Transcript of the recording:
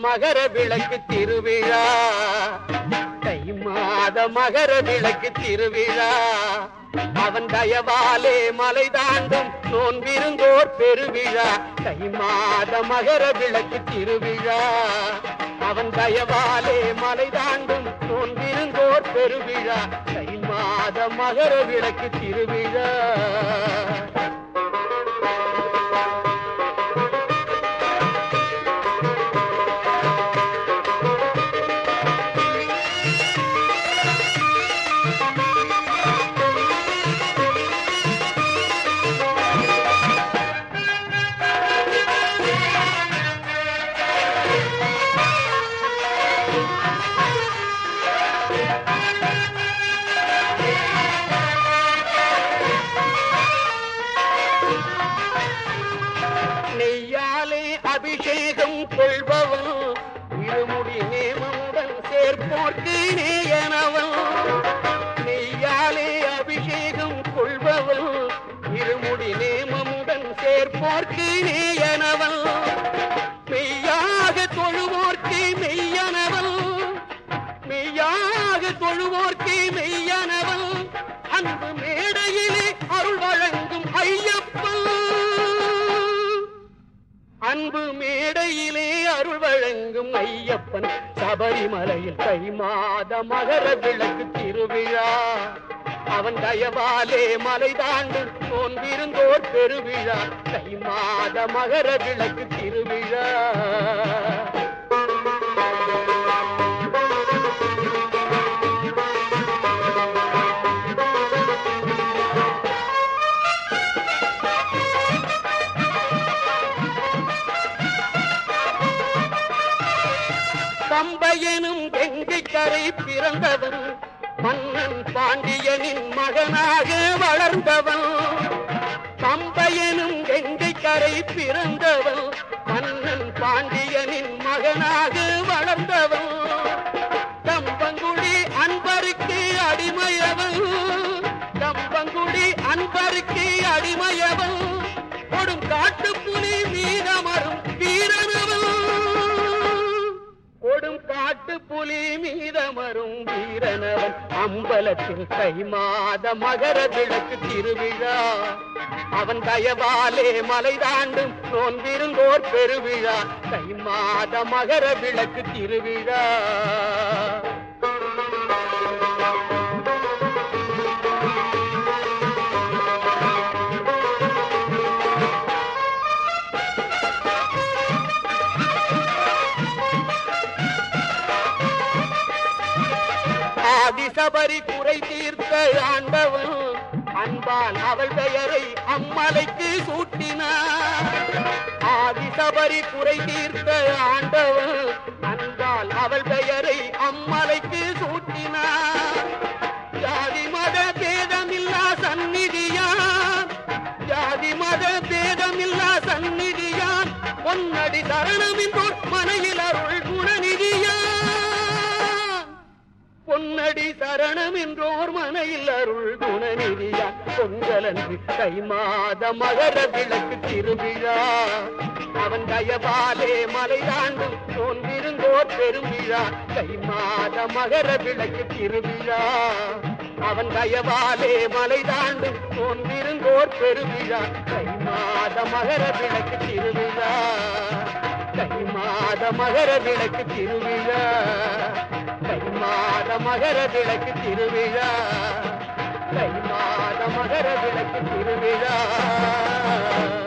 மகர விளக்கு திருவிழா தை மாத மகர விளக்கு திருவிழா அவன் தயவாலே மலை தாண்டும் நோன்பிருந்தோர் பெருவிழா தை மாத மகர விளக்கு திருவிழா அவன் தயவாலே மலை தாண்டும் நோன்பிருந்தோர் பெருவிழா தை மாத மகர விளக்கு திருவிழா நெய்யாலே அபிஷேகம் கொள்பவன் இருமுடி நேமமுடன் சேர்ப்போர்க்கு நேயனவன் நெய்யாலே அபிஷேகம் கொள்பவன் இருமுடி நேமமுடன் சேர்ப்போர்க்கு நேயனவன் மெய்யாக தொழுவோர்க்கு மெய்யனவன் மெய்யாக தொழுவோர்க்கு மெய்யனவன் அன்பு மேடையிலே அருள் வழங்கும் ஐயப்பன் அன்பு மேடையிலே அருள் வழங்கும் ஐயப்பன் சபரிமலையில் தை மாத மகர விளக்கு திருவிழா அவன் தயவாலே மலை தாண்டு தோன்றிருந்தோர் பெருவிழா தை மாத மகர விளக்கு திருவிழா கம்பையனும் கெங்கை கரை பிறந்தவன் மன்னன் பாண்டியனின் மகனாக வளர்ந்தவன் கம்பையனும் கெங்கை கரை பிறந்தவன் மன்னன் பாண்டியனின் மகனாக வளர்ந்தவன் கம்பங்குடி அன்பருக்கு அடிமையவன் கம்பங்குடி அன்பருக்கு அடிமையவன் கொடும் காட்டு புலி மீதமரும் வீரனவன் கொடும் காட்டு புலி மீதமரும் வீரனவன் அம்பலத்தில் தை மாத மகர விளக்கு திருவிழா அவன் தயவாலே மலை தாண்டும் நோன்பிருந்தோர் பெருவிழா தை மாத மகர விளக்கு திருவிழா ஆதிசபரி குறை தீர்த்த ஆண்டவன் அன்பால் அவள் பெயரை அம்மலைக்கு சூட்டினார் ஆதிசபரி குறை தீர்த்த ஆண்டவன் அன்பால் அவள் பெயரை அம்மலைக்கு சூட்டினார் ஜாதி மத பேதமில்லா சந்நிதியான் ஜாதி மத பேதமில்லா சந்நிதியான் பொன்னடி சரணமின்றோர் மனையில் அருள் குணநிதியான் பொன்னடி சரணம் என்றோர் மனையில் அருள் குணநிதியா பொங்கலன்று தை மாத மகர விளக்கு திருவிழா அவன் தயவாலே மலை தாண்டும் தோன்றிருந்தோர் பெருவிழா தை மாத மகர விளக்கு திருவிழா அவன் தயவாலே மலை தாண்டும் தோன்றிருந்தோர் பெருவிழா தை மாத மகர விளக்கு திருவிழா தை மாத மகர விளக்கு திருவிழா தை மாத மகர விளக்கு திருவிழா தை மாத மகர விளக்கு திருவிழா